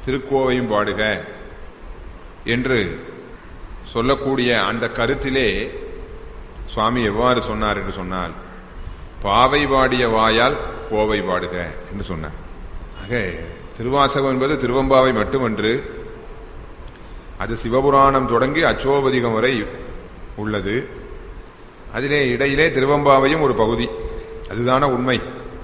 திருக்கோவையும் பாடுக என்று சொல்லக்கூடிய அந்த கருத்திலே சுவாமி எவ்வாறு சொன்னார் என்று சொன்னால் பாவை பாடிய வாயால் கோவை பாடுக என்று சொன்னார் ஆக திருவாசகம் என்பது திருவம்பாவை மட்டுமன்று அது சிவபுராணம் தொடங்கி அச்சோபதிகம் வரை உள்ளது அதிலே இடையிலே திருவம்பாவையும் ஒரு பகுதி அதுதான உண்மை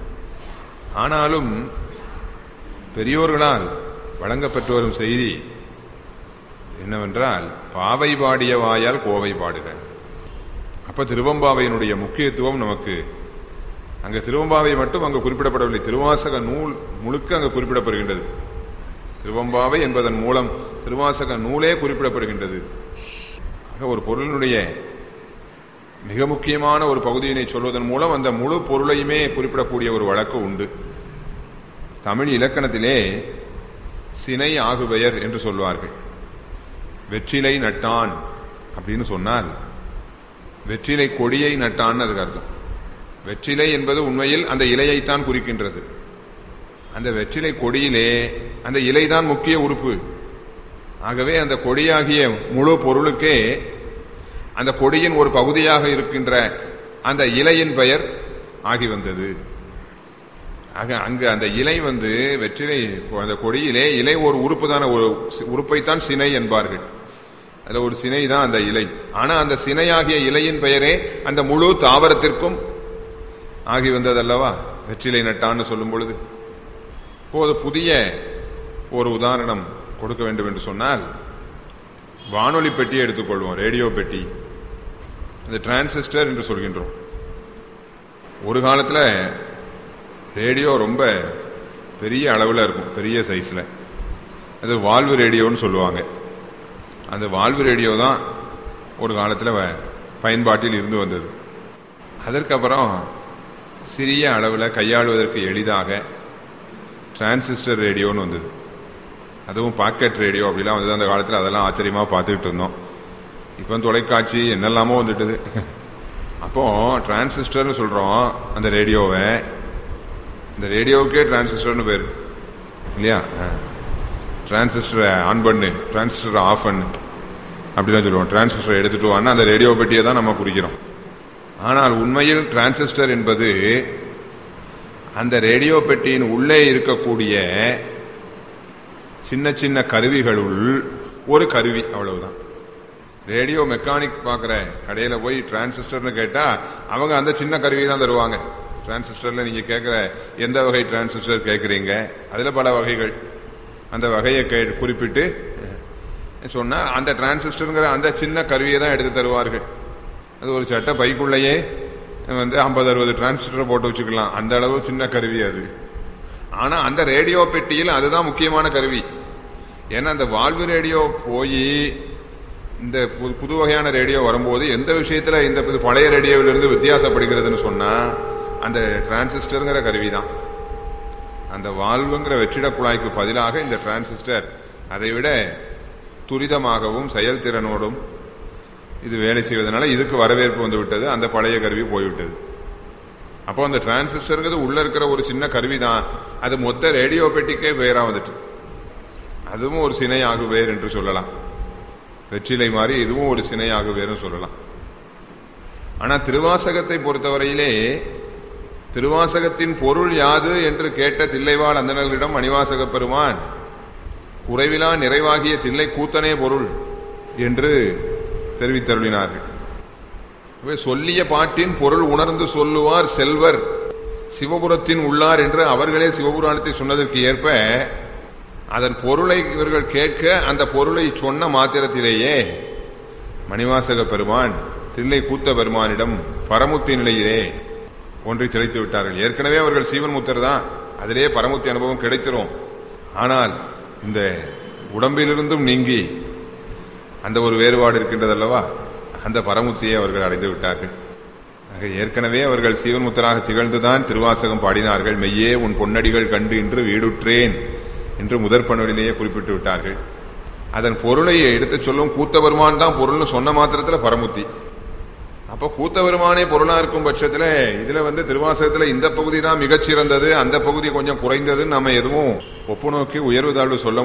ஆனாலும் பெரியோர்களால் வழங்கப்பட்டு வரும் செய்தி என்னவென்றால் பாவை பாடிய வாயால் கோவை பாடுக அப்ப திருவம்பாவையினுடைய முக்கியத்துவம் நமக்கு அங்க திருவம்பாவை மட்டும் அங்கு குறிப்பிடப்படவில்லை திருவாசக நூல் முழுக்க அங்கு குறிப்பிடப்படுகின்றது திருவம்பாவை என்பதன் மூலம் திருவாசக நூலே குறிப்பிடப்படுகின்றது ஆக ஒரு பொருளினுடைய மிக முக்கியமான ஒரு பகுதியினை சொல்வதன் மூலம் அந்த முழு பொருளையுமே குறிப்பிடக்கூடிய ஒரு வழக்கு உண்டு தமிழ் இலக்கணத்திலே சினை ஆகுபெயர் என்று சொல்வார்கள் வெற்றிலை நட்டான் அப்படின்னு சொன்னால் வெற்றிலை கொடியை நட்டான் அதுக்கு அர்த்தம் வெற்றிலை என்பது உண்மையில் அந்த இலையைத்தான் குறிக்கின்றது அந்த வெற்றிலை கொடியிலே அந்த இலைதான் முக்கிய உறுப்பு ஆகவே அந்த கொடியாகிய முழு பொருளுக்கே அந்த கொடியின் ஒரு பகுதியாக இருக்கின்ற அந்த இலையின் பெயர் ஆகி வந்தது ஆக அங்கு அந்த இலை வந்து வெற்றிலை அந்த கொடியிலே இலை ஒரு உறுப்பு தான ஒரு உறுப்பைத்தான் சினை என்பார்கள் அதுல ஒரு சினை தான் அந்த இலை ஆனா அந்த சினையாகிய இலையின் பெயரே அந்த முழு தாவரத்திற்கும் ஆகி வந்ததல்லவா வெற்றிலை நட்டான்னு சொல்லும் பொழுது இப்போது புதிய ஒரு உதாரணம் கொடுக்க வேண்டும் என்று சொன்னால் வானொலி பெட்டியை எடுத்துக்கொள்வோம் ரேடியோ பெட்டி இந்த டிரான்சிஸ்டர் என்று சொல்கின்றோம் ஒரு காலத்தில் ரேடியோ ரொம்ப பெரிய அளவில் இருக்கும் பெரிய சைஸில் அது வால்வு ரேடியோன்னு சொல்லுவாங்க அந்த வால்வு ரேடியோ தான் ஒரு காலத்தில் பயன்பாட்டில் இருந்து வந்தது அதற்கப்புறம் சிறிய அளவில் கையாளுவதற்கு எளிதாக டிரான்சிஸ்டர் ரேடியோன்னு வந்தது அதுவும் பாக்கெட் ரேடியோ அப்படிலாம் வந்தது அந்த காலத்தில் அதெல்லாம் ஆச்சரியமாக பார்த்துக்கிட்டு இருந்தோம் இப்போ தொலைக்காட்சி என்னெல்லாமோ வந்துட்டுது அப்போ டிரான்சிஸ்டர்னு சொல்கிறோம் அந்த ரேடியோவை இந்த ரேடியோவுக்கே டிரான்சிஸ்டர்னு பேர் இல்லையா டிரான்சிஸ்டரை ஆன் பண்ணு டிரான்சிஸ்டரை ஆஃப் பண்ணு அப்படிதான் சொல்லுவோம் டிரான்சிஸ்டரை எடுத்துட்டு வான்னா அந்த ரேடியோ பெட்டியை தான் நம்ம குறிக்கிறோம் ஆனால் உண்மையில் டிரான்சிஸ்டர் என்பது அந்த ரேடியோ பெட்டியின் உள்ளே இருக்கக்கூடிய சின்ன சின்ன கருவிகளுள் ஒரு கருவி அவ்வளவுதான் ரேடியோ மெக்கானிக் பார்க்குற கடையில் போய் டிரான்சிஸ்டர்னு கேட்டா அவங்க அந்த சின்ன கருவி தான் தருவாங்க டிரான்சிஸ்டர்ல நீங்க கேட்குற எந்த வகை டிரான்சிஸ்டர் கேட்குறீங்க அதுல பல வகைகள் அந்த வகையை குறிப்பிட்டு சொன்னா அந்த டிரான்சிஸ்டருங்கிற அந்த சின்ன கருவியை தான் எடுத்து தருவார்கள் அது ஒரு சட்ட பைக்குள்ளேயே வந்து ஐம்பது அறுபது டிரான்சிஸ்டரை போட்டு வச்சுக்கலாம் அந்த அளவு சின்ன கருவி அது ஆனா அந்த ரேடியோ பெட்டியில் அதுதான் முக்கியமான கருவி ஏன்னா அந்த வால்வு ரேடியோ போய் இந்த புது வகையான ரேடியோ வரும்போது எந்த விஷயத்துல இந்த பழைய ரேடியோவிலிருந்து வித்தியாசப்படுகிறதுன்னு சொன்னா அந்த டிரான்சிஸ்டருங்கிற கருவி தான் அந்த வால்வுங்கிற வெற்றிட குழாய்க்கு பதிலாக இந்த டிரான்சிஸ்டர் அதை விட துரிதமாகவும் செயல்திறனோடும் இது வேலை செய்வதனால இதுக்கு வரவேற்பு வந்து விட்டது அந்த பழைய கருவி போய்விட்டது அப்போ அந்த டிரான்சிஸ்டருங்கிறது உள்ள இருக்கிற ஒரு சின்ன கருவி தான் அது மொத்த ரேடியோ பெட்டிக்கே பேரா வந்துட்டு அதுவும் ஒரு சினை ஆகுவேர் என்று சொல்லலாம் வெற்றிலை மாதிரி இதுவும் ஒரு சினை ஆகுவேர்னு சொல்லலாம் ஆனா திருவாசகத்தை பொறுத்தவரையிலே திருவாசகத்தின் பொருள் யாது என்று கேட்ட தில்லைவாழ் அந்தனர்களிடம் மணிவாசக பெருமான் குறைவிலா நிறைவாகிய தில்லை கூத்தனே பொருள் என்று தெரிவித்தருளினார்கள் சொல்லிய பாட்டின் பொருள் உணர்ந்து சொல்லுவார் செல்வர் சிவபுரத்தின் உள்ளார் என்று அவர்களே சிவபுராணத்தை சொன்னதற்கு ஏற்ப அதன் பொருளை இவர்கள் கேட்க அந்த பொருளை சொன்ன மாத்திரத்திலேயே மணிவாசக பெருமான் தில்லை கூத்த பெருமானிடம் பரமுத்தி நிலையிலே ஒன்றை திளைத்து விட்டார்கள் ஏற்கனவே அவர்கள் சீவன் முத்தர் தான் அதிலே பரமுத்தி அனுபவம் கிடைத்திரும் ஆனால் இந்த உடம்பிலிருந்தும் நீங்கி அந்த ஒரு வேறுபாடு இருக்கின்றது அல்லவா அந்த பரமுத்தியை அவர்கள் அடைந்து விட்டார்கள் ஆக ஏற்கனவே அவர்கள் சீவன் முத்தராக திகழ்ந்துதான் திருவாசகம் பாடினார்கள் மெய்யே உன் பொன்னடிகள் கண்டு இன்று வீடுற்றேன் என்று முதற் பணியிலேயே குறிப்பிட்டு விட்டார்கள் அதன் பொருளை எடுத்துச் சொல்லும் கூத்தபெருமான் தான் பொருள்னு சொன்ன மாத்திரத்துல பரமுத்தி அப்ப கூத்தபெருமானே பொருளா இருக்கும் பட்சத்துல இதுல வந்து திருவாசகத்துல இந்த பகுதி தான் மிகச்சிறந்தது அந்த பகுதி கொஞ்சம் குறைந்ததுன்னு நம்ம எதுவும் ஒப்பு நோக்கி உயர்வு தாழ்வு சொல்ல